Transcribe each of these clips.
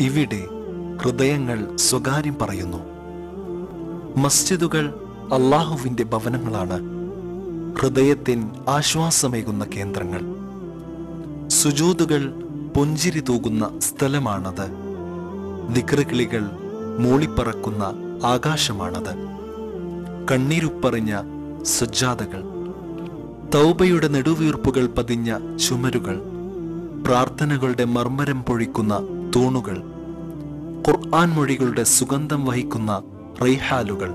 ഇവിടെ ഹൃദയങ്ങൾ സ്വകാര്യം പറയുന്നു മസ്ജിദുകൾ അള്ളാഹുവിന്റെ ഭവനങ്ങളാണ് ഹൃദയത്തിന് ആശ്വാസമേകുന്ന കേന്ദ്രങ്ങൾ സുജൂതുകൾ പുഞ്ചിരി തൂകുന്ന സ്ഥലമാണത് ദിക്റുകിളികൾ മൂളിപ്പറക്കുന്ന ആകാശമാണത് കണ്ണീരുപ്പറിഞ്ഞ സജ്ജാതകൾ തൗബയുടെ നെടുവീർപ്പുകൾ പതിഞ്ഞ ചുമരുകൾ പ്രാർത്ഥനകളുടെ മർമ്മരം പൊഴിക്കുന്ന തൂണുകൾ ഖുർആൻ മൊഴികളുടെ സുഗന്ധം വഹിക്കുന്ന റൈഹാലുകൾ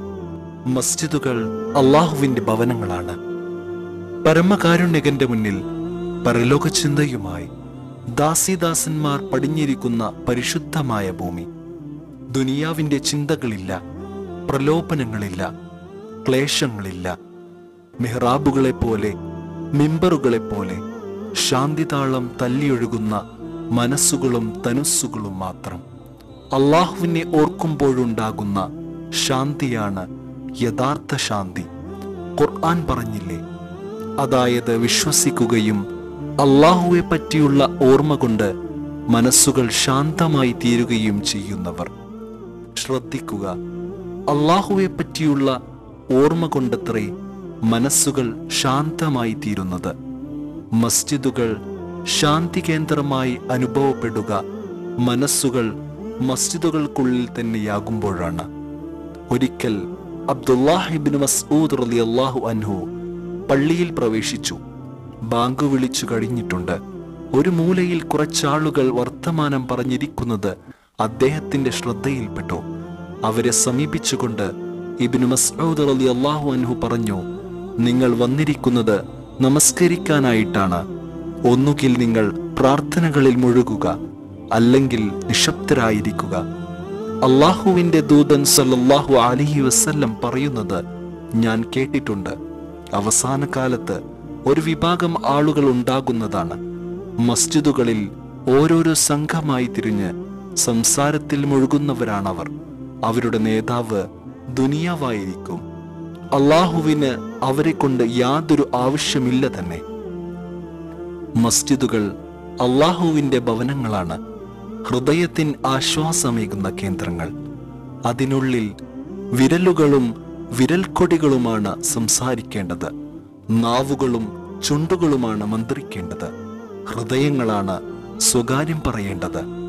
മസ്ജിദുകൾ അള്ളാഹുവിന്റെ ഭവനങ്ങളാണ് പരമകാരുണ്യകന്റെ മുന്നിൽ പരലോക ചിന്തയുമായി ദാസിദാസന്മാർ പടിഞ്ഞിരിക്കുന്ന പരിശുദ്ധമായ ഭൂമി ദുനിയാവിന്റെ ചിന്തകളില്ല പ്രലോഭനങ്ങളില്ല ക്ലേശങ്ങളില്ല മിഹ്റാബുകളെപ്പോലെ മിമ്പറുകളെപ്പോലെ ശാന്തിതാളം തല്ലിയൊഴുകുന്ന മനസ്സുകളും തനുസ്സുകളും മാത്രം അള്ളാഹുവിനെ ഓർക്കുമ്പോഴുണ്ടാകുന്ന ശാന്തിയാണ് യഥാർത്ഥ ശാന്തി ഖുർആൻ പറഞ്ഞില്ലേ അതായത് വിശ്വസിക്കുകയും അള്ളാഹുവെ പറ്റിയുള്ള ഓർമ്മ കൊണ്ട് മനസ്സുകൾ ശാന്തമായി തീരുകയും ചെയ്യുന്നവർ ശ്രദ്ധിക്കുക അള്ളാഹുവെ പറ്റിയുള്ള ഓർമ്മ കൊണ്ടത്രേ മനസ്സുകൾ ശാന്തമായി തീരുന്നത് മസ്ജിദുകൾ ശാന്തി കേന്ദ്രമായി അനുഭവപ്പെടുക മനസ്സുകൾ മസ്ജിദുകൾക്കുള്ളിൽ തന്നെയാകുമ്പോഴാണ് ഒരിക്കൽ അബ്ദുല്ലാഹിബിൻ മസ്ഊദ് റലി അള്ളാഹു അൻഹു പള്ളിയിൽ പ്രവേശിച്ചു ബാങ്ക് വിളിച്ചു കഴിഞ്ഞിട്ടുണ്ട് ഒരു മൂലയിൽ കുറച്ചാളുകൾ വർത്തമാനം പറഞ്ഞിരിക്കുന്നത് അദ്ദേഹത്തിന്റെ ശ്രദ്ധയിൽപ്പെട്ടു അവരെ സമീപിച്ചുകൊണ്ട് ഇബിന് മസ്ഊദ് റലി അള്ളാഹു അൻഹു പറഞ്ഞു നിങ്ങൾ വന്നിരിക്കുന്നത് നമസ്കരിക്കാനായിട്ടാണ് ഒന്നുകിൽ നിങ്ങൾ പ്രാർത്ഥനകളിൽ മുഴുകുക അല്ലെങ്കിൽ നിശബ്ദരായിരിക്കുക അള്ളാഹുവിന്റെ ദൂതൻ സല്ലല്ലാഹു അലൈഹി വസല്ലം പറയുന്നത് ഞാൻ കേട്ടിട്ടുണ്ട് അവസാന കാലത്ത് ഒരു വിഭാഗം ആളുകൾ ഉണ്ടാകുന്നതാണ് മസ്ജിദുകളിൽ ഓരോരോ സംഘമായി തിരിഞ്ഞ് സംസാരത്തിൽ മുഴുകുന്നവരാണവർ അവരുടെ നേതാവ് ദുനിയാവായിരിക്കും അള്ളാഹുവിന് അവരെ കൊണ്ട് യാതൊരു ആവശ്യമില്ല തന്നെ മസ്ജിദുകൾ അള്ളാഹുവിന്റെ ഭവനങ്ങളാണ് ഹൃദയത്തിന് ആശ്വാസമേകുന്ന കേന്ദ്രങ്ങൾ അതിനുള്ളിൽ വിരലുകളും വിരൽക്കൊടികളുമാണ് സംസാരിക്കേണ്ടത് നാവുകളും ചുണ്ടുകളുമാണ് മന്ത്രിക്കേണ്ടത് ഹൃദയങ്ങളാണ് സ്വകാര്യം പറയേണ്ടത്